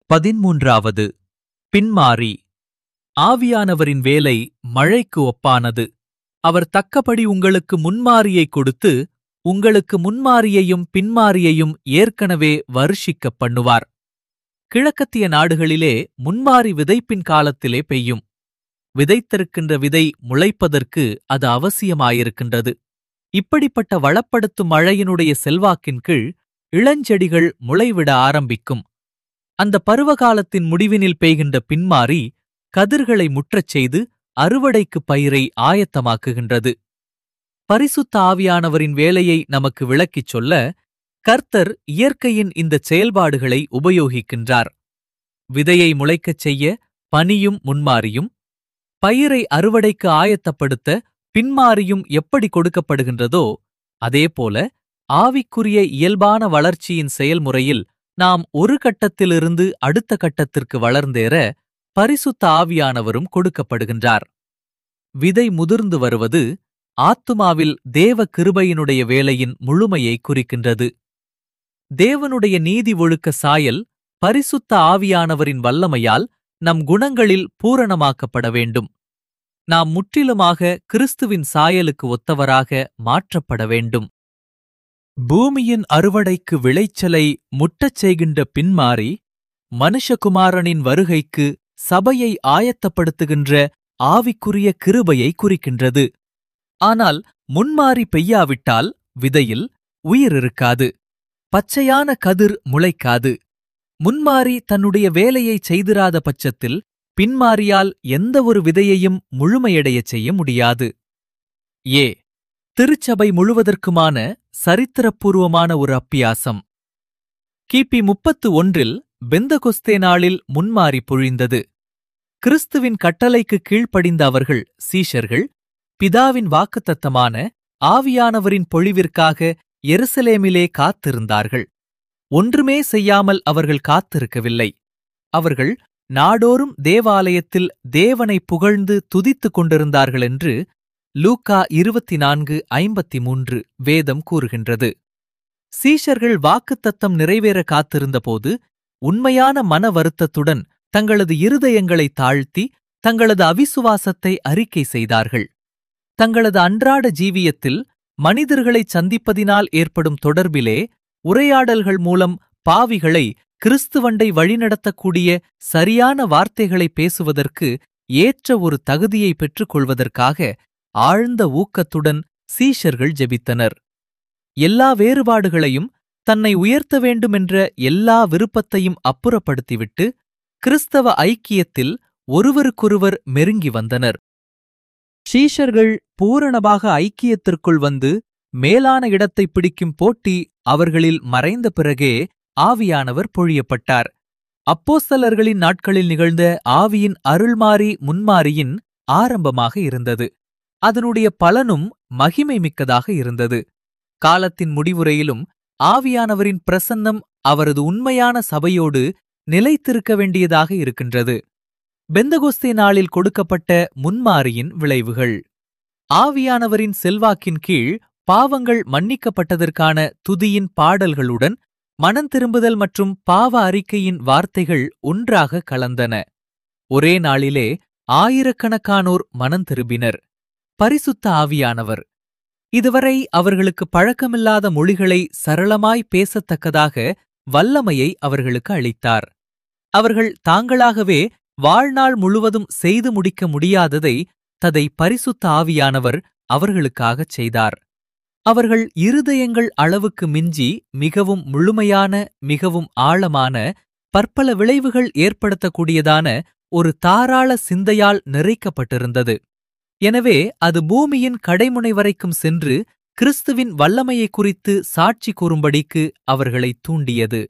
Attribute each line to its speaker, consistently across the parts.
Speaker 1: பதிமூன்றாவது பின்மாறி ஆவியானவரின் வேலை மழைக்கு ஒப்பானது அவர் தக்கபடி உங்களுக்கு முன்மாரியை கொடுத்து உங்களுக்கு முன்மாரியையும் பின்மாரியையும் ஏற்கனவே வருஷிக்கப் பண்ணுவார் கிழக்கத்திய நாடுகளிலே முன்மாரி விதைப்பின் காலத்திலே பெய்யும் விதைத்திருக்கின்ற விதை முளைப்பதற்கு அது அவசியமாயிருக்கின்றது இப்படிப்பட்ட வளப்படுத்தும் மழையினுடைய செல்வாக்கின் கீழ் இளஞ்செடிகள் முளைவிட ஆரம்பிக்கும் அந்த பருவகாலத்தின் முடிவினில் பெய்கின்ற பின்மாரி கதிர்களை முற்றச் செய்து அறுவடைக்கு பயிரை ஆயத்தமாக்குகின்றது பரிசுத்த ஆவியானவரின் வேலையை நமக்கு விளக்கிச் சொல்ல கர்த்தர் இயற்கையின் இந்த செயல்பாடுகளை உபயோகிக்கின்றார் விதையை முளைக்கச் செய்ய பனியும் முன்மாரியும் பயிரை அறுவடைக்கு ஆயத்தப்படுத்த பின்மாரியும் எப்படி கொடுக்கப்படுகின்றதோ அதேபோல ஆவிக்குரிய இயல்பான வளர்ச்சியின் செயல்முறையில் நாம் ஒரு கட்டத்திலிருந்து அடுத்த கட்டத்திற்கு வளர்ந்தேற பரிசுத்த ஆவியானவரும் கொடுக்கப்படுகின்றார் விதை முதிர்ந்து வருவது ஆத்துமாவில் தேவ கிருபையினுடைய வேலையின் முழுமையை குறிக்கின்றது தேவனுடைய நீதி ஒழுக்க சாயல் பரிசுத்த ஆவியானவரின் வல்லமையால் நம் குணங்களில் பூரணமாக்கப்பட வேண்டும் நாம் முற்றிலுமாக கிறிஸ்துவின் சாயலுக்கு ஒத்தவராக மாற்றப்பட வேண்டும் பூமியின் அறுவடைக்கு விளைச்சலை முட்டச் செய்கின்ற பின்மாறி மனுஷகுமாரனின் வருகைக்கு சபையை ஆயத்தப்படுத்துகின்ற ஆவிக்குரிய கிருபையை குறிக்கின்றது ஆனால் முன்மாறி பெய்யாவிட்டால் விதையில் உயிர் இருக்காது பச்சையான கதிர் முளைக்காது முன்மாறி தன்னுடைய வேலையை செய்திராத பட்சத்தில் பின்மாரியால் எந்த ஒரு விதையையும் முழுமையடையச் செய்ய முடியாது ஏ திருச்சபை முழுவதற்குமான சரித்திரப்பூர்வமான ஒரு அப்பியாசம் கிபி முப்பத்து ஒன்றில் பெந்தகொஸ்தே நாளில் முன்மாறி பொழிந்தது கிறிஸ்துவின் கட்டளைக்கு கீழ்ப்படிந்த அவர்கள் சீஷர்கள் பிதாவின் வாக்குத்தத்தமான ஆவியானவரின் பொழிவிற்காக எருசலேமிலே காத்திருந்தார்கள் ஒன்றுமே செய்யாமல் அவர்கள் காத்திருக்கவில்லை அவர்கள் நாடோறும் தேவாலயத்தில் தேவனை புகழ்ந்து துதித்துக் கொண்டிருந்தார்கள் என்று லூக்கா இருபத்தி நான்கு ஐம்பத்தி மூன்று வேதம் கூறுகின்றது சீஷர்கள் வாக்குத்தத்தம் நிறைவேற காத்திருந்தபோது உண்மையான மன வருத்தத்துடன் தங்களது இருதயங்களை தாழ்த்தி தங்களது அவிசுவாசத்தை அறிக்கை செய்தார்கள் தங்களது அன்றாட ஜீவியத்தில் மனிதர்களைச் சந்திப்பதினால் ஏற்படும் தொடர்பிலே உரையாடல்கள் மூலம் பாவிகளை கிறிஸ்துவண்டை வழிநடத்தக்கூடிய சரியான வார்த்தைகளை பேசுவதற்கு ஏற்ற ஒரு தகுதியை பெற்றுக் கொள்வதற்காக ஆழ்ந்த ஊக்கத்துடன் சீஷர்கள் ஜெபித்தனர் எல்லா வேறுபாடுகளையும் தன்னை உயர்த்த வேண்டுமென்ற எல்லா விருப்பத்தையும் அப்புறப்படுத்திவிட்டு கிறிஸ்தவ ஐக்கியத்தில் ஒருவருக்கொருவர் மெருங்கி வந்தனர் ஷீஷர்கள் பூரணமாக ஐக்கியத்திற்குள் வந்து மேலான இடத்தை பிடிக்கும் போட்டி அவர்களில் மறைந்த பிறகே ஆவியானவர் பொழியப்பட்டார் அப்போஸ்தலர்களின் நாட்களில் நிகழ்ந்த ஆவியின் அருள்மாறி முன்மாரியின் ஆரம்பமாக இருந்தது அதனுடைய பலனும் மகிமை மிக்கதாக இருந்தது காலத்தின் முடிவுரையிலும் ஆவியானவரின் பிரசன்னம் அவரது உண்மையான சபையோடு நிலைத்திருக்க வேண்டியதாக இருக்கின்றது பெந்தகோஸ்தே நாளில் கொடுக்கப்பட்ட முன்மாரியின் விளைவுகள் ஆவியானவரின் செல்வாக்கின் கீழ் பாவங்கள் மன்னிக்கப்பட்டதற்கான துதியின் பாடல்களுடன் மனந்திரும்புதல் மற்றும் பாவ அறிக்கையின் வார்த்தைகள் ஒன்றாக கலந்தன ஒரே நாளிலே ஆயிரக்கணக்கானோர் மனந்திரும்பினர் பரிசுத்த ஆவியானவர் இதுவரை அவர்களுக்கு பழக்கமில்லாத மொழிகளை சரளமாய் பேசத்தக்கதாக வல்லமையை அவர்களுக்கு அளித்தார் அவர்கள் தாங்களாகவே வாழ்நாள் முழுவதும் செய்து முடிக்க முடியாததை ததை பரிசுத்த ஆவியானவர் அவர்களுக்காகச் செய்தார் அவர்கள் இருதயங்கள் அளவுக்கு மிஞ்சி மிகவும் முழுமையான மிகவும் ஆழமான பற்பல விளைவுகள் ஏற்படுத்தக்கூடியதான ஒரு தாராள சிந்தையால் நிறைக்கப்பட்டிருந்தது எனவே அது பூமியின் கடைமுனை வரைக்கும் சென்று கிறிஸ்துவின் வல்லமையை குறித்து சாட்சி கூறும்படிக்கு அவர்களை தூண்டியது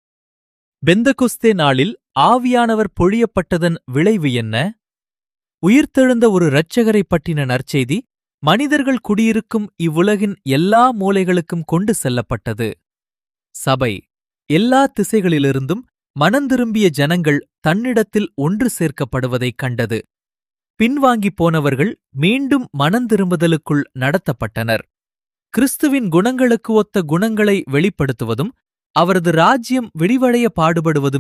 Speaker 1: பெந்தகுஸ்தே நாளில் ஆவியானவர் பொழியப்பட்டதன் விளைவு என்ன உயிர்த்தெழுந்த ஒரு இரட்சகரைப் பற்றின நற்செய்தி மனிதர்கள் குடியிருக்கும் இவ்வுலகின் எல்லா மூலைகளுக்கும் கொண்டு செல்லப்பட்டது சபை எல்லா திசைகளிலிருந்தும் மனந்திரும்பிய ஜனங்கள் தன்னிடத்தில் ஒன்று சேர்க்கப்படுவதைக் கண்டது பின்வாங்கிப் போனவர்கள் மீண்டும் மனந்திரும்புதலுக்குள் நடத்தப்பட்டனர் கிறிஸ்துவின் குணங்களுக்கு ஒத்த குணங்களை வெளிப்படுத்துவதும் அவரது ராஜ்யம் விடிவடைய பாடுபடுவதுமே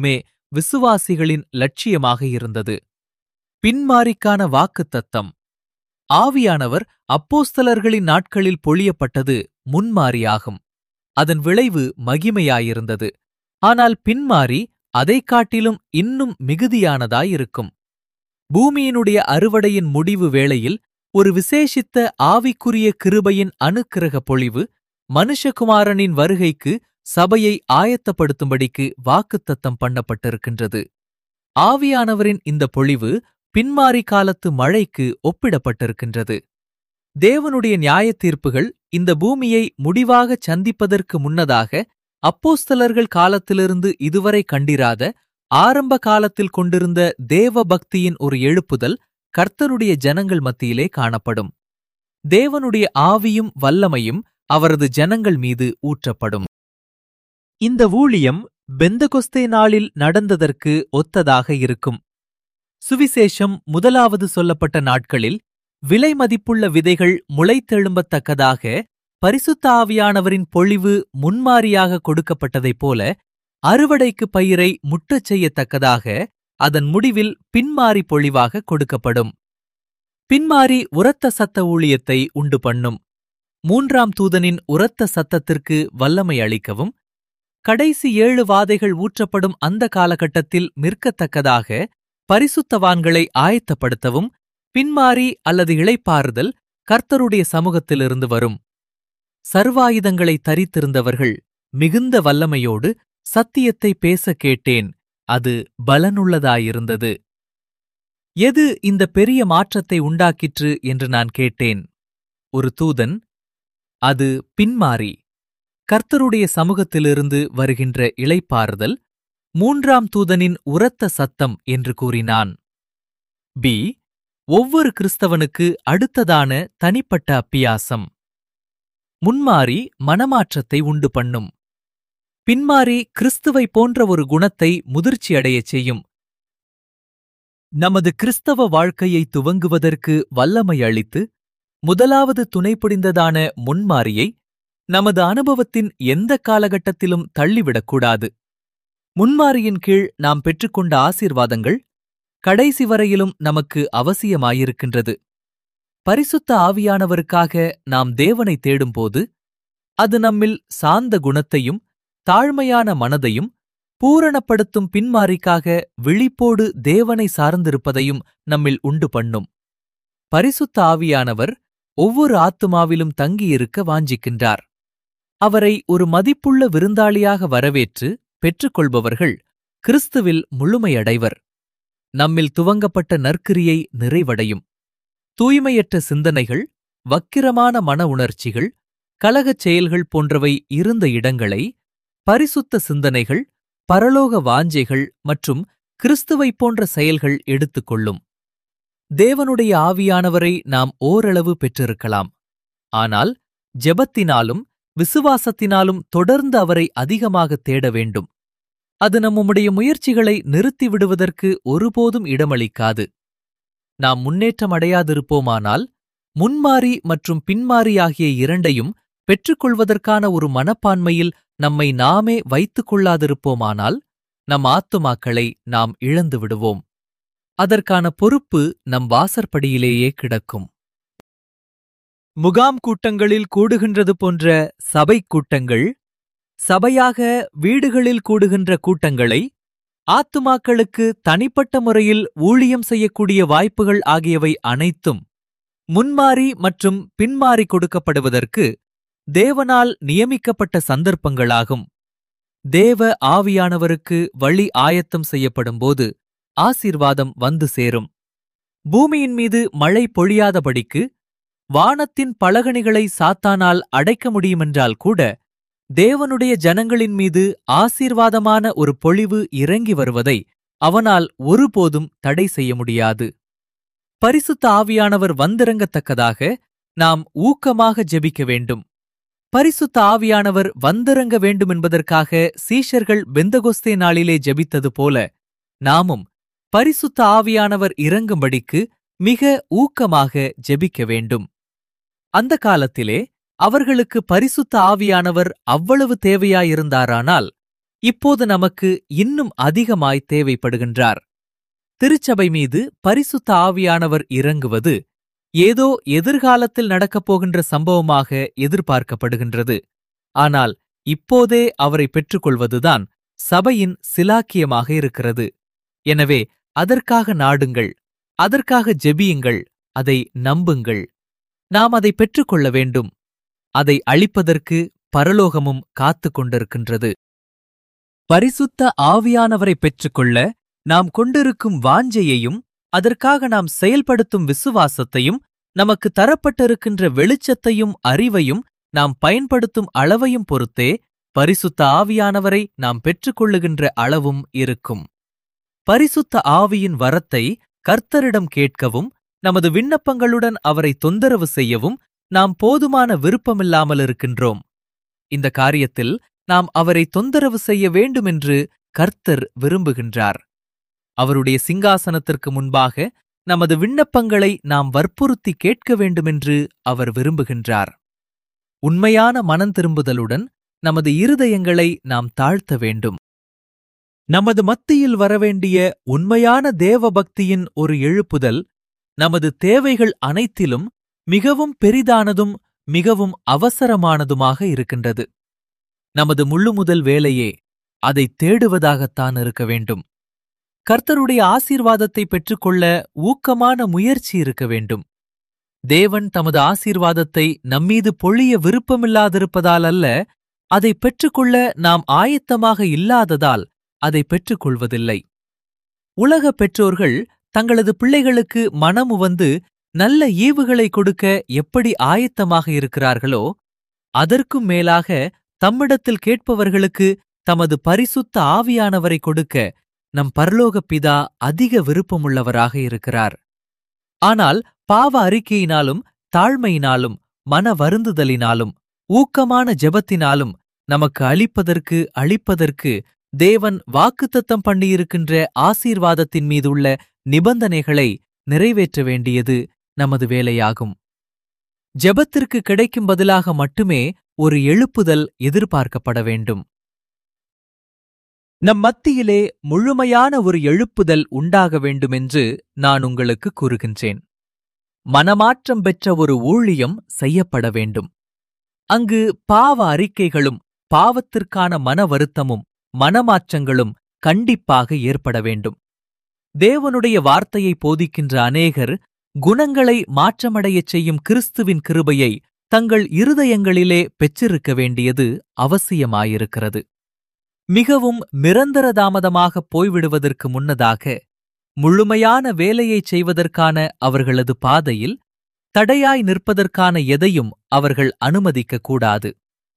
Speaker 1: விசுவாசிகளின் லட்சியமாக இருந்தது பின்மாரிக்கான வாக்குத்தத்தம் ஆவியானவர் அப்போஸ்தலர்களின் நாட்களில் பொழியப்பட்டது முன்மாரியாகும் அதன் விளைவு மகிமையாயிருந்தது ஆனால் பின்மாரி அதைக் காட்டிலும் இன்னும் மிகுதியானதாயிருக்கும் பூமியினுடைய அறுவடையின் முடிவு வேளையில் ஒரு விசேஷித்த ஆவிக்குரிய கிருபையின் அனுக்கிரக பொழிவு மனுஷகுமாரனின் வருகைக்கு சபையை ஆயத்தப்படுத்தும்படிக்கு வாக்குத்தத்தம் பண்ணப்பட்டிருக்கின்றது ஆவியானவரின் இந்த பொழிவு பின்மாரி காலத்து மழைக்கு ஒப்பிடப்பட்டிருக்கின்றது தேவனுடைய நியாயத் தீர்ப்புகள் இந்த பூமியை முடிவாகச் சந்திப்பதற்கு முன்னதாக அப்போஸ்தலர்கள் காலத்திலிருந்து இதுவரை கண்டிராத ஆரம்ப காலத்தில் கொண்டிருந்த தேவ பக்தியின் ஒரு எழுப்புதல் கர்த்தருடைய ஜனங்கள் மத்தியிலே காணப்படும் தேவனுடைய ஆவியும் வல்லமையும் அவரது ஜனங்கள் மீது ஊற்றப்படும் இந்த ஊழியம் பெந்தகொஸ்தே நாளில் நடந்ததற்கு ஒத்ததாக இருக்கும் சுவிசேஷம் முதலாவது சொல்லப்பட்ட நாட்களில் விலை மதிப்புள்ள விதைகள் முளைத்தெழும்பத்தக்கதாக பரிசுத்த ஆவியானவரின் பொழிவு முன்மாரியாக கொடுக்கப்பட்டதைப் போல அறுவடைக்கு பயிரை முட்டச் செய்யத்தக்கதாக அதன் முடிவில் பின்மாரி பொழிவாக கொடுக்கப்படும் பின்மாரி உரத்த சத்த ஊழியத்தை உண்டு பண்ணும் மூன்றாம் தூதனின் உரத்த சத்தத்திற்கு வல்லமை அளிக்கவும் கடைசி ஏழு வாதைகள் ஊற்றப்படும் அந்த காலகட்டத்தில் நிற்கத்தக்கதாக பரிசுத்தவான்களை ஆயத்தப்படுத்தவும் பின்மாரி அல்லது இளைப்பாறுதல் கர்த்தருடைய சமூகத்திலிருந்து வரும் சர்வாயுதங்களை தரித்திருந்தவர்கள் மிகுந்த வல்லமையோடு சத்தியத்தை பேச கேட்டேன் அது பலனுள்ளதாயிருந்தது எது இந்த பெரிய மாற்றத்தை உண்டாக்கிற்று என்று நான் கேட்டேன் ஒரு தூதன் அது பின்மாரி கர்த்தருடைய சமூகத்திலிருந்து வருகின்ற இளைப்பாறுதல் மூன்றாம் தூதனின் உரத்த சத்தம் என்று கூறினான் பி ஒவ்வொரு கிறிஸ்தவனுக்கு அடுத்ததான தனிப்பட்ட அப்பியாசம் முன்மாறி மனமாற்றத்தை உண்டு பண்ணும் பின்மாறி கிறிஸ்துவை போன்ற ஒரு குணத்தை முதிர்ச்சியடையச் செய்யும் நமது கிறிஸ்தவ வாழ்க்கையை துவங்குவதற்கு வல்லமை அளித்து முதலாவது துணைப்புடிந்ததான முன்மாரியை நமது அனுபவத்தின் எந்த காலகட்டத்திலும் தள்ளிவிடக்கூடாது முன்மாரியின் கீழ் நாம் பெற்றுக்கொண்ட ஆசீர்வாதங்கள் கடைசி வரையிலும் நமக்கு அவசியமாயிருக்கின்றது பரிசுத்த ஆவியானவருக்காக நாம் தேவனை தேடும்போது அது நம்மில் சாந்த குணத்தையும் தாழ்மையான மனதையும் பூரணப்படுத்தும் பின்மாரிக்காக விழிப்போடு தேவனை சார்ந்திருப்பதையும் நம்மில் உண்டு பண்ணும் பரிசுத்த ஆவியானவர் ஒவ்வொரு ஆத்துமாவிலும் தங்கியிருக்க வாஞ்சிக்கின்றார் அவரை ஒரு மதிப்புள்ள விருந்தாளியாக வரவேற்று பெற்றுக்கொள்பவர்கள் கிறிஸ்துவில் முழுமையடைவர் நம்மில் துவங்கப்பட்ட நற்கிரியை நிறைவடையும் தூய்மையற்ற சிந்தனைகள் வக்கிரமான மன உணர்ச்சிகள் கலகச் செயல்கள் போன்றவை இருந்த இடங்களை பரிசுத்த சிந்தனைகள் பரலோக வாஞ்சைகள் மற்றும் கிறிஸ்துவைப் போன்ற செயல்கள் எடுத்துக்கொள்ளும் தேவனுடைய ஆவியானவரை நாம் ஓரளவு பெற்றிருக்கலாம் ஆனால் ஜெபத்தினாலும் விசுவாசத்தினாலும் தொடர்ந்து அவரை அதிகமாக தேட வேண்டும் அது நம்முடைய முயற்சிகளை நிறுத்திவிடுவதற்கு ஒருபோதும் இடமளிக்காது நாம் முன்னேற்றம் அடையாதிருப்போமானால் முன்மாறி மற்றும் பின்மாறி ஆகிய இரண்டையும் பெற்றுக்கொள்வதற்கான ஒரு மனப்பான்மையில் நம்மை நாமே வைத்துக் கொள்ளாதிருப்போமானால் நம் ஆத்துமாக்களை நாம் இழந்து விடுவோம் அதற்கான பொறுப்பு நம் வாசற்படியிலேயே கிடக்கும் முகாம் கூட்டங்களில் கூடுகின்றது போன்ற சபை கூட்டங்கள் சபையாக வீடுகளில் கூடுகின்ற கூட்டங்களை ஆத்துமாக்களுக்கு தனிப்பட்ட முறையில் ஊழியம் செய்யக்கூடிய வாய்ப்புகள் ஆகியவை அனைத்தும் முன்மாறி மற்றும் பின்மாறி கொடுக்கப்படுவதற்கு தேவனால் நியமிக்கப்பட்ட சந்தர்ப்பங்களாகும் தேவ ஆவியானவருக்கு வழி ஆயத்தம் செய்யப்படும்போது ஆசீர்வாதம் வந்து சேரும் பூமியின் மீது மழை பொழியாதபடிக்கு வானத்தின் பலகணிகளை சாத்தானால் அடைக்க முடியுமென்றால் கூட தேவனுடைய ஜனங்களின் மீது ஆசீர்வாதமான ஒரு பொழிவு இறங்கி வருவதை அவனால் ஒருபோதும் தடை செய்ய முடியாது பரிசுத்த ஆவியானவர் வந்திறங்கத்தக்கதாக நாம் ஊக்கமாக ஜெபிக்க வேண்டும் பரிசுத்த ஆவியானவர் வந்திறங்க வேண்டுமென்பதற்காக சீஷர்கள் பெந்தகொஸ்தே நாளிலே ஜெபித்தது போல நாமும் பரிசுத்த ஆவியானவர் இறங்கும்படிக்கு மிக ஊக்கமாக ஜெபிக்க வேண்டும் அந்த காலத்திலே அவர்களுக்கு பரிசுத்த ஆவியானவர் அவ்வளவு தேவையாயிருந்தாரானால் இப்போது நமக்கு இன்னும் அதிகமாய் தேவைப்படுகின்றார் திருச்சபை மீது பரிசுத்த ஆவியானவர் இறங்குவது ஏதோ எதிர்காலத்தில் நடக்கப் போகின்ற சம்பவமாக எதிர்பார்க்கப்படுகின்றது ஆனால் இப்போதே அவரை பெற்றுக்கொள்வதுதான் சபையின் சிலாக்கியமாக இருக்கிறது எனவே அதற்காக நாடுங்கள் அதற்காக ஜெபியுங்கள் அதை நம்புங்கள் நாம் அதை பெற்றுக்கொள்ள வேண்டும் அதை அளிப்பதற்கு பரலோகமும் காத்துக் கொண்டிருக்கின்றது பரிசுத்த ஆவியானவரை பெற்றுக்கொள்ள நாம் கொண்டிருக்கும் வாஞ்சையையும் அதற்காக நாம் செயல்படுத்தும் விசுவாசத்தையும் நமக்கு தரப்பட்டிருக்கின்ற வெளிச்சத்தையும் அறிவையும் நாம் பயன்படுத்தும் அளவையும் பொறுத்தே பரிசுத்த ஆவியானவரை நாம் பெற்றுக்கொள்ளுகின்ற அளவும் இருக்கும் பரிசுத்த ஆவியின் வரத்தை கர்த்தரிடம் கேட்கவும் நமது விண்ணப்பங்களுடன் அவரை தொந்தரவு செய்யவும் நாம் போதுமான விருப்பமில்லாமல் இருக்கின்றோம் இந்த காரியத்தில் நாம் அவரை தொந்தரவு செய்ய வேண்டுமென்று கர்த்தர் விரும்புகின்றார் அவருடைய சிங்காசனத்திற்கு முன்பாக நமது விண்ணப்பங்களை நாம் வற்புறுத்தி கேட்க வேண்டுமென்று அவர் விரும்புகின்றார் உண்மையான மனந்திரும்புதலுடன் நமது இருதயங்களை நாம் தாழ்த்த வேண்டும் நமது மத்தியில் வரவேண்டிய உண்மையான தேவபக்தியின் ஒரு எழுப்புதல் நமது தேவைகள் அனைத்திலும் மிகவும் பெரிதானதும் மிகவும் அவசரமானதுமாக இருக்கின்றது நமது முள்ளுமுதல் வேலையே அதை தேடுவதாகத்தான் இருக்க வேண்டும் கர்த்தருடைய ஆசீர்வாதத்தை பெற்றுக்கொள்ள ஊக்கமான முயற்சி இருக்க வேண்டும் தேவன் தமது ஆசீர்வாதத்தை நம்மீது பொழிய விருப்பமில்லாதிருப்பதால் அல்ல அதை பெற்றுக்கொள்ள நாம் ஆயத்தமாக இல்லாததால் அதை பெற்றுக்கொள்வதில்லை உலக பெற்றோர்கள் தங்களது பிள்ளைகளுக்கு மனமு வந்து நல்ல ஈவுகளை கொடுக்க எப்படி ஆயத்தமாக இருக்கிறார்களோ அதற்கும் மேலாக தம்மிடத்தில் கேட்பவர்களுக்கு தமது பரிசுத்த ஆவியானவரை கொடுக்க நம் பரலோக பிதா அதிக விருப்பமுள்ளவராக இருக்கிறார் ஆனால் பாவ அறிக்கையினாலும் தாழ்மையினாலும் மன வருந்துதலினாலும் ஊக்கமான ஜெபத்தினாலும் நமக்கு அளிப்பதற்கு அளிப்பதற்கு தேவன் வாக்குத்தத்தம் பண்ணியிருக்கின்ற ஆசீர்வாதத்தின் மீதுள்ள நிபந்தனைகளை நிறைவேற்ற வேண்டியது நமது வேலையாகும் ஜெபத்திற்கு கிடைக்கும் பதிலாக மட்டுமே ஒரு எழுப்புதல் எதிர்பார்க்கப்பட வேண்டும் நம் மத்தியிலே முழுமையான ஒரு எழுப்புதல் உண்டாக வேண்டுமென்று நான் உங்களுக்கு கூறுகின்றேன் மனமாற்றம் பெற்ற ஒரு ஊழியம் செய்யப்பட வேண்டும் அங்கு பாவ அறிக்கைகளும் பாவத்திற்கான மன வருத்தமும் மனமாற்றங்களும் கண்டிப்பாக ஏற்பட வேண்டும் தேவனுடைய வார்த்தையை போதிக்கின்ற அநேகர் குணங்களை மாற்றமடையச் செய்யும் கிறிஸ்துவின் கிருபையை தங்கள் இருதயங்களிலே பெற்றிருக்க வேண்டியது அவசியமாயிருக்கிறது மிகவும் நிரந்தர தாமதமாக போய்விடுவதற்கு முன்னதாக முழுமையான வேலையைச் செய்வதற்கான அவர்களது பாதையில் தடையாய் நிற்பதற்கான எதையும் அவர்கள் அனுமதிக்கக் கூடாது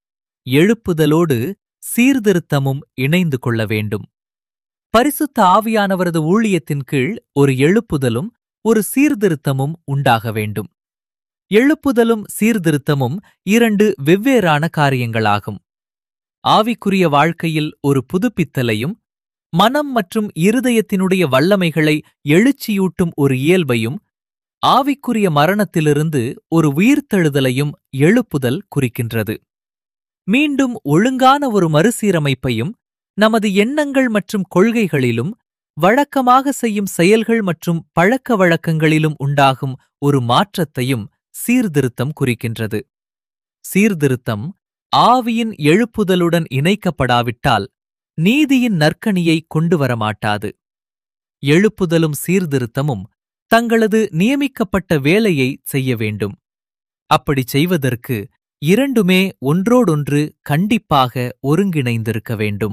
Speaker 1: எழுப்புதலோடு சீர்திருத்தமும் இணைந்து கொள்ள வேண்டும் பரிசுத்த ஆவியானவரது ஊழியத்தின் கீழ் ஒரு எழுப்புதலும் ஒரு சீர்திருத்தமும் உண்டாக வேண்டும் எழுப்புதலும் சீர்திருத்தமும் இரண்டு வெவ்வேறான காரியங்களாகும் ஆவிக்குரிய வாழ்க்கையில் ஒரு புதுப்பித்தலையும் மனம் மற்றும் இருதயத்தினுடைய வல்லமைகளை எழுச்சியூட்டும் ஒரு இயல்பையும் ஆவிக்குரிய மரணத்திலிருந்து ஒரு உயிர்த்தெழுதலையும் எழுப்புதல் குறிக்கின்றது மீண்டும் ஒழுங்கான ஒரு மறுசீரமைப்பையும் நமது எண்ணங்கள் மற்றும் கொள்கைகளிலும் வழக்கமாக செய்யும் செயல்கள் மற்றும் பழக்க வழக்கங்களிலும் உண்டாகும் ஒரு மாற்றத்தையும் சீர்திருத்தம் குறிக்கின்றது சீர்திருத்தம் ஆவியின் எழுப்புதலுடன் இணைக்கப்படாவிட்டால் நீதியின் நற்கனியை கொண்டு வரமாட்டாது எழுப்புதலும் சீர்திருத்தமும் தங்களது நியமிக்கப்பட்ட வேலையை செய்ய வேண்டும் அப்படிச் செய்வதற்கு இரண்டுமே ஒன்றோடொன்று கண்டிப்பாக ஒருங்கிணைந்திருக்க வேண்டும்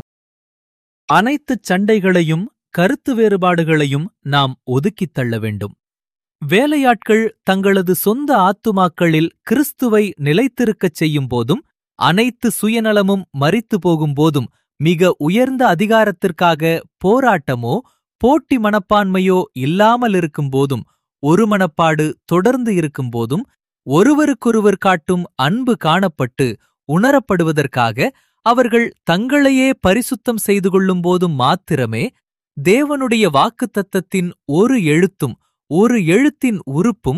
Speaker 1: அனைத்துச் சண்டைகளையும் கருத்து வேறுபாடுகளையும் நாம் ஒதுக்கித் தள்ள வேண்டும் வேலையாட்கள் தங்களது சொந்த ஆத்துமாக்களில் கிறிஸ்துவை நிலைத்திருக்கச் செய்யும் போதும் அனைத்து சுயநலமும் மறித்து போகும்போதும் மிக உயர்ந்த அதிகாரத்திற்காக போராட்டமோ போட்டி மனப்பான்மையோ இல்லாமல் இருக்கும்போதும் ஒரு மனப்பாடு தொடர்ந்து இருக்கும்போதும் ஒருவருக்கொருவர் காட்டும் அன்பு காணப்பட்டு உணரப்படுவதற்காக அவர்கள் தங்களையே பரிசுத்தம் செய்து கொள்ளும் போதும் மாத்திரமே தேவனுடைய வாக்குத்தத்தத்தின் ஒரு எழுத்தும் ஒரு எழுத்தின் உறுப்பும்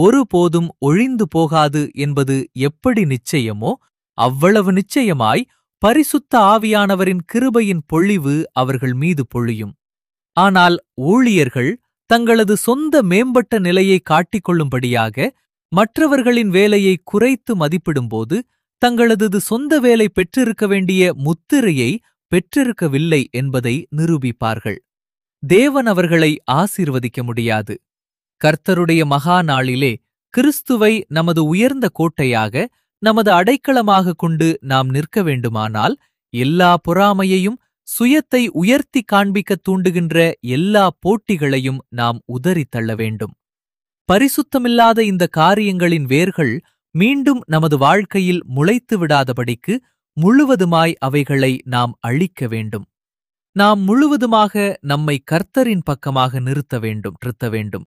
Speaker 1: ஒருபோதும் ஒழிந்து போகாது என்பது எப்படி நிச்சயமோ அவ்வளவு நிச்சயமாய் பரிசுத்த ஆவியானவரின் கிருபையின் பொழிவு அவர்கள் மீது பொழியும் ஆனால் ஊழியர்கள் தங்களது சொந்த மேம்பட்ட நிலையை காட்டிக்கொள்ளும்படியாக மற்றவர்களின் வேலையை குறைத்து மதிப்பிடும்போது தங்களது சொந்த வேலை பெற்றிருக்க வேண்டிய முத்திரையை பெற்றிருக்கவில்லை என்பதை நிரூபிப்பார்கள் தேவன் அவர்களை ஆசீர்வதிக்க முடியாது கர்த்தருடைய மகா நாளிலே கிறிஸ்துவை நமது உயர்ந்த கோட்டையாக நமது அடைக்கலமாக கொண்டு நாம் நிற்க வேண்டுமானால் எல்லா பொறாமையையும் சுயத்தை உயர்த்தி காண்பிக்க தூண்டுகின்ற எல்லா போட்டிகளையும் நாம் உதறித் தள்ள வேண்டும் பரிசுத்தமில்லாத இந்த காரியங்களின் வேர்கள் மீண்டும் நமது வாழ்க்கையில் முளைத்து விடாதபடிக்கு முழுவதுமாய் அவைகளை நாம் அழிக்க வேண்டும் நாம் முழுவதுமாக நம்மை கர்த்தரின் பக்கமாக நிறுத்த வேண்டும் நிறுத்த வேண்டும்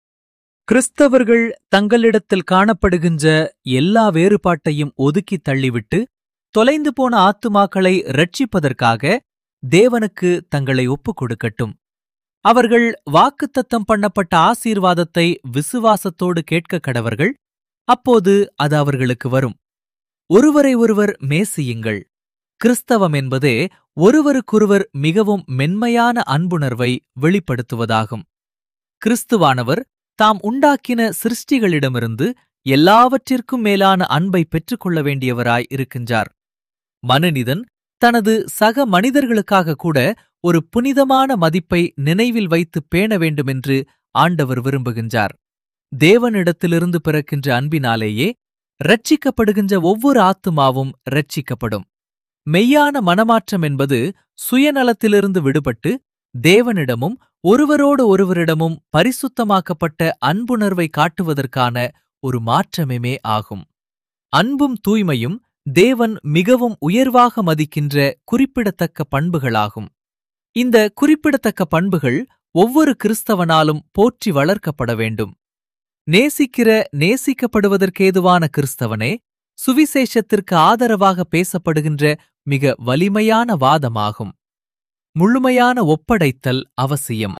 Speaker 1: கிறிஸ்தவர்கள் தங்களிடத்தில் காணப்படுகின்ற எல்லா வேறுபாட்டையும் ஒதுக்கித் தள்ளிவிட்டு தொலைந்து போன ஆத்துமாக்களை ரட்சிப்பதற்காக தேவனுக்கு தங்களை ஒப்புக் கொடுக்கட்டும் அவர்கள் வாக்குத்தத்தம் பண்ணப்பட்ட ஆசீர்வாதத்தை விசுவாசத்தோடு கேட்க கடவர்கள் அப்போது அது அவர்களுக்கு வரும் ஒருவரை ஒருவர் மேசியுங்கள் கிறிஸ்தவம் என்பதே ஒருவருக்கொருவர் மிகவும் மென்மையான அன்புணர்வை வெளிப்படுத்துவதாகும் கிறிஸ்துவானவர் தாம் உண்டாக்கின சிருஷ்டிகளிடமிருந்து எல்லாவற்றிற்கும் மேலான அன்பை பெற்றுக்கொள்ள வேண்டியவராய் இருக்கின்றார் மனுநிதன் தனது சக மனிதர்களுக்காக கூட ஒரு புனிதமான மதிப்பை நினைவில் வைத்து பேண வேண்டுமென்று ஆண்டவர் விரும்புகின்றார் தேவனிடத்திலிருந்து பிறக்கின்ற அன்பினாலேயே ரட்சிக்கப்படுகின்ற ஒவ்வொரு ஆத்துமாவும் ரட்சிக்கப்படும் மெய்யான மனமாற்றம் என்பது சுயநலத்திலிருந்து விடுபட்டு தேவனிடமும் ஒருவரோடு ஒருவரிடமும் பரிசுத்தமாக்கப்பட்ட அன்புணர்வை காட்டுவதற்கான ஒரு மாற்றமே ஆகும் அன்பும் தூய்மையும் தேவன் மிகவும் உயர்வாக மதிக்கின்ற குறிப்பிடத்தக்க பண்புகளாகும் இந்த குறிப்பிடத்தக்க பண்புகள் ஒவ்வொரு கிறிஸ்தவனாலும் போற்றி வளர்க்கப்பட வேண்டும் நேசிக்கிற நேசிக்கப்படுவதற்கேதுவான கிறிஸ்தவனே சுவிசேஷத்திற்கு ஆதரவாக பேசப்படுகின்ற மிக வலிமையான வாதமாகும் முழுமையான ஒப்படைத்தல் அவசியம்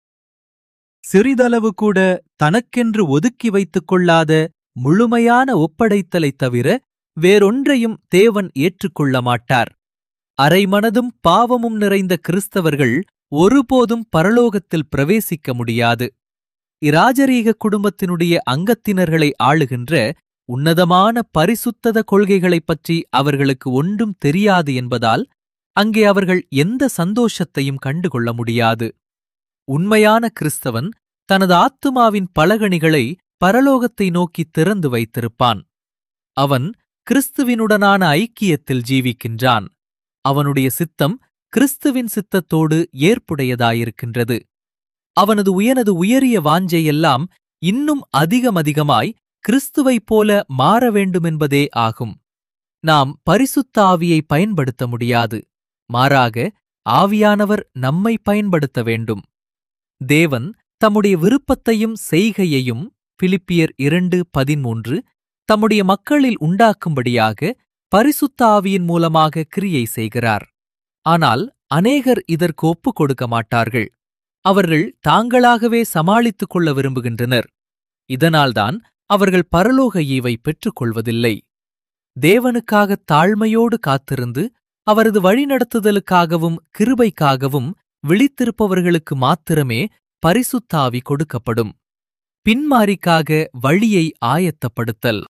Speaker 1: சிறிதளவு கூட தனக்கென்று ஒதுக்கி வைத்துக் கொள்ளாத முழுமையான ஒப்படைத்தலைத் தவிர வேறொன்றையும் தேவன் ஏற்றுக்கொள்ள மாட்டார் அரைமனதும் பாவமும் நிறைந்த கிறிஸ்தவர்கள் ஒருபோதும் பரலோகத்தில் பிரவேசிக்க முடியாது இராஜரீக குடும்பத்தினுடைய அங்கத்தினர்களை ஆளுகின்ற உன்னதமான பரிசுத்தத கொள்கைகளைப் பற்றி அவர்களுக்கு ஒன்றும் தெரியாது என்பதால் அங்கே அவர்கள் எந்த சந்தோஷத்தையும் கண்டுகொள்ள முடியாது உண்மையான கிறிஸ்தவன் தனது ஆத்துமாவின் பலகணிகளை பரலோகத்தை நோக்கி திறந்து வைத்திருப்பான் அவன் கிறிஸ்துவினுடனான ஐக்கியத்தில் ஜீவிக்கின்றான் அவனுடைய சித்தம் கிறிஸ்துவின் சித்தத்தோடு ஏற்புடையதாயிருக்கின்றது அவனது உயனது உயரிய வாஞ்சையெல்லாம் இன்னும் அதிகமதிகமாய் கிறிஸ்துவைப் போல மாற வேண்டுமென்பதே ஆகும் நாம் பரிசுத்த ஆவியை பயன்படுத்த முடியாது மாறாக ஆவியானவர் நம்மை பயன்படுத்த வேண்டும் தேவன் தம்முடைய விருப்பத்தையும் செய்கையையும் பிலிப்பியர் இரண்டு பதிமூன்று தம்முடைய மக்களில் உண்டாக்கும்படியாக பரிசுத்த ஆவியின் மூலமாக கிரியை செய்கிறார் ஆனால் அநேகர் இதற்கு ஒப்புக் கொடுக்க மாட்டார்கள் அவர்கள் தாங்களாகவே சமாளித்துக் கொள்ள விரும்புகின்றனர் இதனால்தான் அவர்கள் பரலோக ஈவை பெற்றுக் கொள்வதில்லை தேவனுக்காக தாழ்மையோடு காத்திருந்து அவரது வழிநடத்துதலுக்காகவும் கிருபைக்காகவும் விழித்திருப்பவர்களுக்கு மாத்திரமே பரிசுத்தாவி கொடுக்கப்படும் பின்மாரிக்காக வழியை ஆயத்தப்படுத்தல்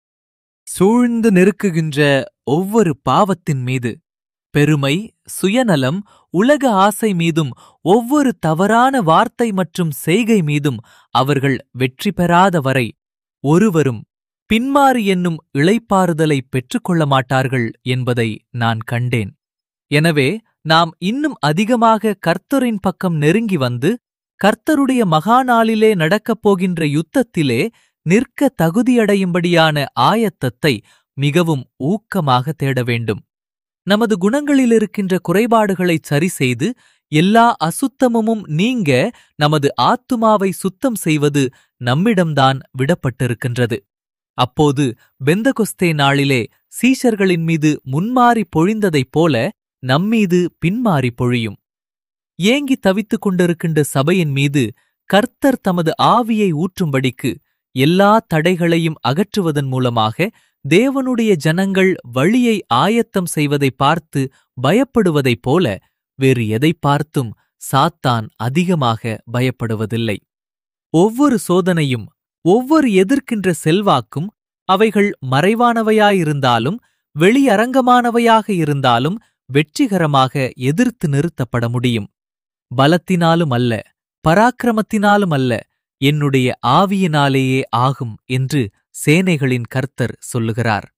Speaker 1: சூழ்ந்து நெருக்குகின்ற ஒவ்வொரு பாவத்தின் மீது பெருமை சுயநலம் உலக ஆசை மீதும் ஒவ்வொரு தவறான வார்த்தை மற்றும் செய்கை மீதும் அவர்கள் வெற்றி பெறாத வரை ஒருவரும் பின்மாறு என்னும் இளைப்பாறுதலை பெற்றுக்கொள்ள மாட்டார்கள் என்பதை நான் கண்டேன் எனவே நாம் இன்னும் அதிகமாக கர்த்தரின் பக்கம் நெருங்கி வந்து கர்த்தருடைய மகாநாளிலே நடக்கப் போகின்ற யுத்தத்திலே நிற்க தகுதியடையும்படியான ஆயத்தத்தை மிகவும் ஊக்கமாக தேட வேண்டும் நமது குணங்களிலிருக்கின்ற குறைபாடுகளைச் சரிசெய்து எல்லா அசுத்தமும் நீங்க நமது ஆத்துமாவை சுத்தம் செய்வது நம்மிடம்தான் விடப்பட்டிருக்கின்றது அப்போது பெந்தகொஸ்தே நாளிலே சீஷர்களின் மீது முன்மாறி பொழிந்ததைப் போல நம்மீது பின்மாறி பொழியும் ஏங்கி தவித்துக் கொண்டிருக்கின்ற சபையின் மீது கர்த்தர் தமது ஆவியை ஊற்றும்படிக்கு எல்லா தடைகளையும் அகற்றுவதன் மூலமாக தேவனுடைய ஜனங்கள் வழியை ஆயத்தம் செய்வதை பார்த்து பயப்படுவதைப் போல வேறு எதை பார்த்தும் சாத்தான் அதிகமாக பயப்படுவதில்லை ஒவ்வொரு சோதனையும் ஒவ்வொரு எதிர்க்கின்ற செல்வாக்கும் அவைகள் மறைவானவையாயிருந்தாலும் வெளியரங்கமானவையாக இருந்தாலும் வெற்றிகரமாக எதிர்த்து நிறுத்தப்பட முடியும் பலத்தினாலும் அல்ல பராக்கிரமத்தினாலும் அல்ல என்னுடைய ஆவியினாலேயே ஆகும் என்று சேனைகளின் கர்த்தர் சொல்லுகிறார்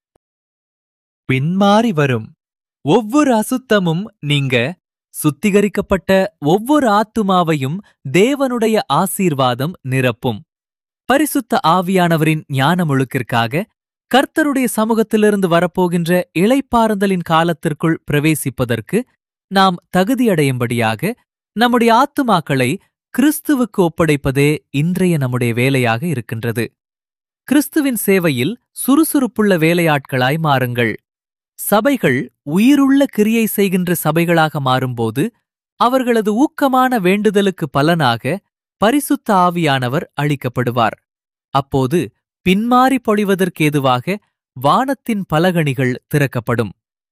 Speaker 1: பின்மாறி வரும் ஒவ்வொரு அசுத்தமும் நீங்க சுத்திகரிக்கப்பட்ட ஒவ்வொரு ஆத்துமாவையும் தேவனுடைய ஆசீர்வாதம் நிரப்பும் பரிசுத்த ஆவியானவரின் ஞானமுழுக்கிற்காக கர்த்தருடைய சமூகத்திலிருந்து வரப்போகின்ற இளைப்பாறுதலின் காலத்திற்குள் பிரவேசிப்பதற்கு நாம் தகுதியடையும்படியாக நம்முடைய ஆத்துமாக்களை கிறிஸ்துவுக்கு ஒப்படைப்பதே இன்றைய நம்முடைய வேலையாக இருக்கின்றது கிறிஸ்துவின் சேவையில் சுறுசுறுப்புள்ள வேலையாட்களாய் மாறுங்கள் சபைகள் உயிருள்ள கிரியை செய்கின்ற சபைகளாக மாறும்போது அவர்களது ஊக்கமான வேண்டுதலுக்கு பலனாக பரிசுத்த ஆவியானவர் அளிக்கப்படுவார் அப்போது பின்மாறி பொழிவதற்கேதுவாக வானத்தின் பலகணிகள் திறக்கப்படும்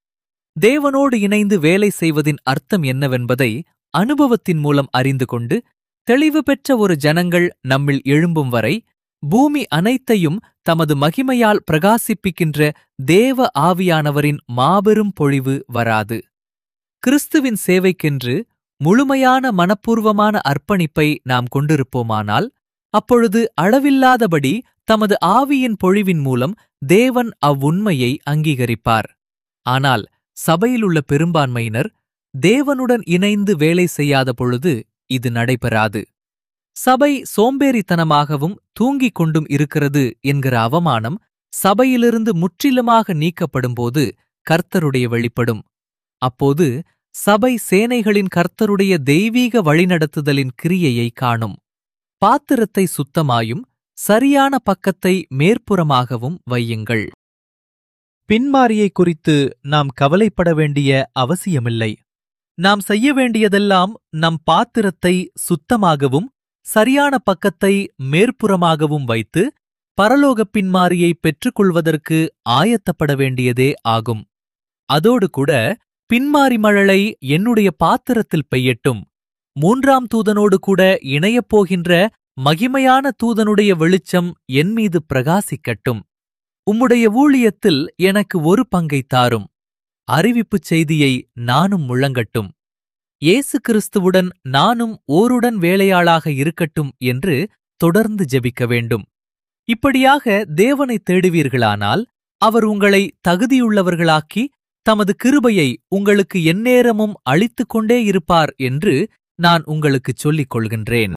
Speaker 1: தேவனோடு இணைந்து வேலை செய்வதின் அர்த்தம் என்னவென்பதை அனுபவத்தின் மூலம் அறிந்து கொண்டு தெளிவு பெற்ற ஒரு ஜனங்கள் நம்மில் எழும்பும் வரை பூமி அனைத்தையும் தமது மகிமையால் பிரகாசிப்பிக்கின்ற தேவ ஆவியானவரின் மாபெரும் பொழிவு வராது கிறிஸ்துவின் சேவைக்கென்று முழுமையான மனப்பூர்வமான அர்ப்பணிப்பை நாம் கொண்டிருப்போமானால் அப்பொழுது அளவில்லாதபடி தமது ஆவியின் பொழிவின் மூலம் தேவன் அவ்வுண்மையை அங்கீகரிப்பார் ஆனால் சபையிலுள்ள பெரும்பான்மையினர் தேவனுடன் இணைந்து வேலை செய்யாத பொழுது இது நடைபெறாது சபை சோம்பேறித்தனமாகவும் தூங்கிக் கொண்டும் இருக்கிறது என்கிற அவமானம் சபையிலிருந்து முற்றிலுமாக நீக்கப்படும்போது கர்த்தருடைய வெளிப்படும் அப்போது சபை சேனைகளின் கர்த்தருடைய தெய்வீக வழிநடத்துதலின் கிரியையை காணும் பாத்திரத்தை சுத்தமாயும் சரியான பக்கத்தை மேற்புறமாகவும் வையுங்கள் பின்மாரியை குறித்து நாம் கவலைப்பட வேண்டிய அவசியமில்லை நாம் செய்ய வேண்டியதெல்லாம் நம் பாத்திரத்தை சுத்தமாகவும் சரியான பக்கத்தை மேற்புறமாகவும் வைத்து பரலோகப் பின்மாரியை பெற்றுக்கொள்வதற்கு ஆயத்தப்பட வேண்டியதே ஆகும் அதோடு கூட பின்மாரி மழலை என்னுடைய பாத்திரத்தில் பெய்யட்டும் மூன்றாம் தூதனோடு கூட இணையப் போகின்ற மகிமையான தூதனுடைய வெளிச்சம் என் மீது பிரகாசிக்கட்டும் உம்முடைய ஊழியத்தில் எனக்கு ஒரு பங்கை தாரும் அறிவிப்புச் செய்தியை நானும் முழங்கட்டும் இயேசு கிறிஸ்துவுடன் நானும் ஓருடன் வேலையாளாக இருக்கட்டும் என்று தொடர்ந்து ஜெபிக்க வேண்டும் இப்படியாக தேவனை தேடுவீர்களானால் அவர் உங்களை தகுதியுள்ளவர்களாக்கி தமது கிருபையை உங்களுக்கு எந்நேரமும் அளித்துக் கொண்டே இருப்பார் என்று நான் உங்களுக்குச் சொல்லிக் கொள்கின்றேன்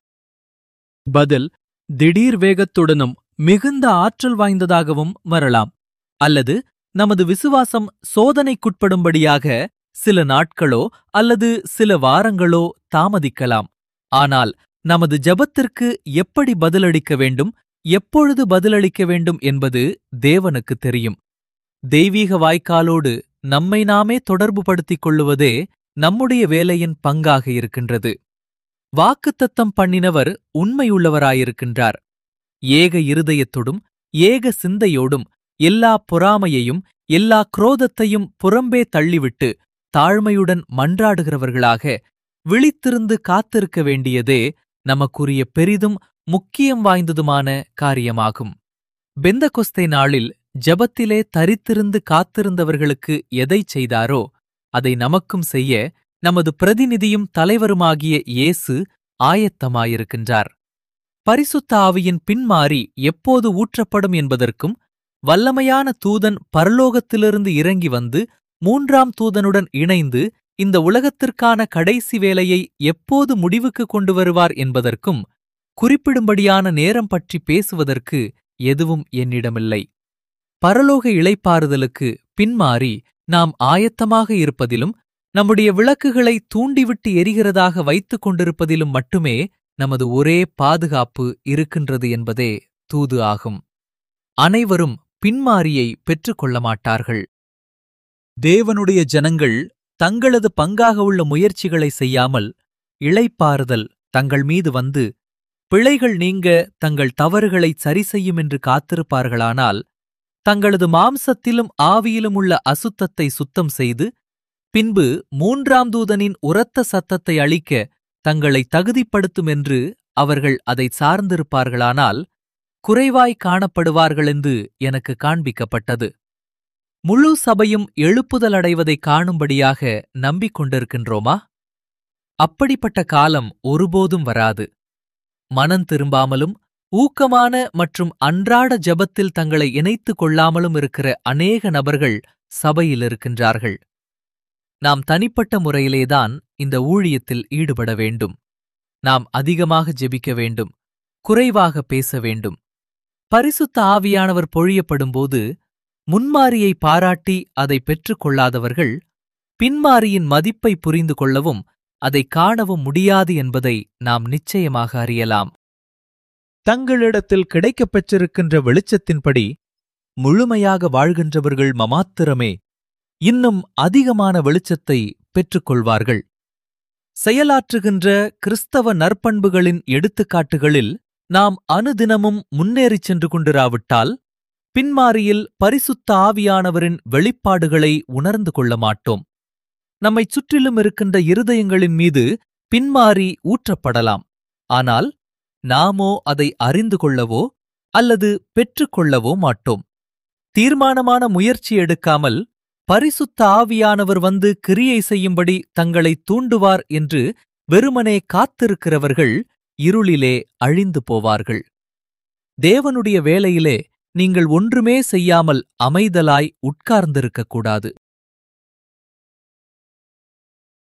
Speaker 1: பதில் திடீர் வேகத்துடனும் மிகுந்த ஆற்றல் வாய்ந்ததாகவும் வரலாம் அல்லது நமது விசுவாசம் சோதனைக்குட்படும்படியாக சில நாட்களோ அல்லது சில வாரங்களோ தாமதிக்கலாம் ஆனால் நமது ஜபத்திற்கு எப்படி பதிலளிக்க வேண்டும் எப்பொழுது பதிலளிக்க வேண்டும் என்பது தேவனுக்கு தெரியும் தெய்வீக வாய்க்காலோடு நம்மை நாமே தொடர்புபடுத்திக் கொள்ளுவதே நம்முடைய வேலையின் பங்காக இருக்கின்றது வாக்குத்தத்தம் பண்ணினவர் உண்மையுள்ளவராயிருக்கின்றார் ஏக இருதயத்தோடும் ஏக சிந்தையோடும் எல்லா பொறாமையையும் எல்லா குரோதத்தையும் புறம்பே தள்ளிவிட்டு தாழ்மையுடன் மன்றாடுகிறவர்களாக விழித்திருந்து காத்திருக்க வேண்டியதே நமக்குரிய பெரிதும் முக்கியம் வாய்ந்ததுமான காரியமாகும் பெந்தகொஸ்தை நாளில் ஜபத்திலே தரித்திருந்து காத்திருந்தவர்களுக்கு எதைச் செய்தாரோ அதை நமக்கும் செய்ய நமது பிரதிநிதியும் தலைவருமாகிய இயேசு ஆயத்தமாயிருக்கின்றார் பரிசுத்த ஆவியின் பின்மாறி எப்போது ஊற்றப்படும் என்பதற்கும் வல்லமையான தூதன் பரலோகத்திலிருந்து இறங்கி வந்து மூன்றாம் தூதனுடன் இணைந்து இந்த உலகத்திற்கான கடைசி வேலையை எப்போது முடிவுக்கு கொண்டு வருவார் என்பதற்கும் குறிப்பிடும்படியான நேரம் பற்றி பேசுவதற்கு எதுவும் என்னிடமில்லை பரலோக இளைப்பாறுதலுக்கு பின்மாறி நாம் ஆயத்தமாக இருப்பதிலும் நம்முடைய விளக்குகளை தூண்டிவிட்டு எரிகிறதாக வைத்துக் கொண்டிருப்பதிலும் மட்டுமே நமது ஒரே பாதுகாப்பு இருக்கின்றது என்பதே தூது ஆகும் அனைவரும் பின்மாரியை பெற்றுக்கொள்ள மாட்டார்கள் தேவனுடைய ஜனங்கள் தங்களது பங்காக உள்ள முயற்சிகளை செய்யாமல் இளைப்பாறுதல் தங்கள் மீது வந்து பிழைகள் நீங்க தங்கள் தவறுகளை சரி செய்யும் என்று காத்திருப்பார்களானால் தங்களது மாம்சத்திலும் ஆவியிலும் உள்ள அசுத்தத்தை சுத்தம் செய்து பின்பு மூன்றாம் தூதனின் உரத்த சத்தத்தை அளிக்க தங்களை தகுதிப்படுத்தும் என்று அவர்கள் அதை சார்ந்திருப்பார்களானால் குறைவாய் காணப்படுவார்கள் என்று எனக்கு காண்பிக்கப்பட்டது முழு சபையும் எழுப்புதல் அடைவதை காணும்படியாக நம்பிக் கொண்டிருக்கின்றோமா அப்படிப்பட்ட காலம் ஒருபோதும் வராது மனம் திரும்பாமலும் ஊக்கமான மற்றும் அன்றாட ஜெபத்தில் தங்களை இணைத்துக் கொள்ளாமலும் இருக்கிற அநேக நபர்கள் சபையில் இருக்கின்றார்கள் நாம் தனிப்பட்ட முறையிலேதான் இந்த ஊழியத்தில் ஈடுபட வேண்டும் நாம் அதிகமாக ஜெபிக்க வேண்டும் குறைவாக பேச வேண்டும் பரிசுத்த ஆவியானவர் பொழியப்படும்போது முன்மாரியை பாராட்டி அதை பெற்றுக் கொள்ளாதவர்கள் பின்மாரியின் மதிப்பை புரிந்து கொள்ளவும் அதை காணவும் முடியாது என்பதை நாம் நிச்சயமாக அறியலாம் தங்களிடத்தில் கிடைக்கப் பெற்றிருக்கின்ற வெளிச்சத்தின்படி முழுமையாக வாழ்கின்றவர்கள் மமாத்திரமே இன்னும் அதிகமான வெளிச்சத்தை பெற்றுக்கொள்வார்கள் செயலாற்றுகின்ற கிறிஸ்தவ நற்பண்புகளின் எடுத்துக்காட்டுகளில் நாம் அனுதினமும் முன்னேறிச் சென்று கொண்டிராவிட்டால் பின்மாரியில் பரிசுத்த ஆவியானவரின் வெளிப்பாடுகளை உணர்ந்து கொள்ள மாட்டோம் நம்மைச் சுற்றிலும் இருக்கின்ற இருதயங்களின் மீது பின்மாறி ஊற்றப்படலாம் ஆனால் நாமோ அதை அறிந்து கொள்ளவோ அல்லது பெற்றுக்கொள்ளவோ மாட்டோம் தீர்மானமான முயற்சி எடுக்காமல் பரிசுத்த ஆவியானவர் வந்து கிரியை செய்யும்படி தங்களை தூண்டுவார் என்று வெறுமனே காத்திருக்கிறவர்கள் இருளிலே அழிந்து போவார்கள் தேவனுடைய வேலையிலே நீங்கள் ஒன்றுமே செய்யாமல் அமைதலாய் உட்கார்ந்திருக்கக்கூடாது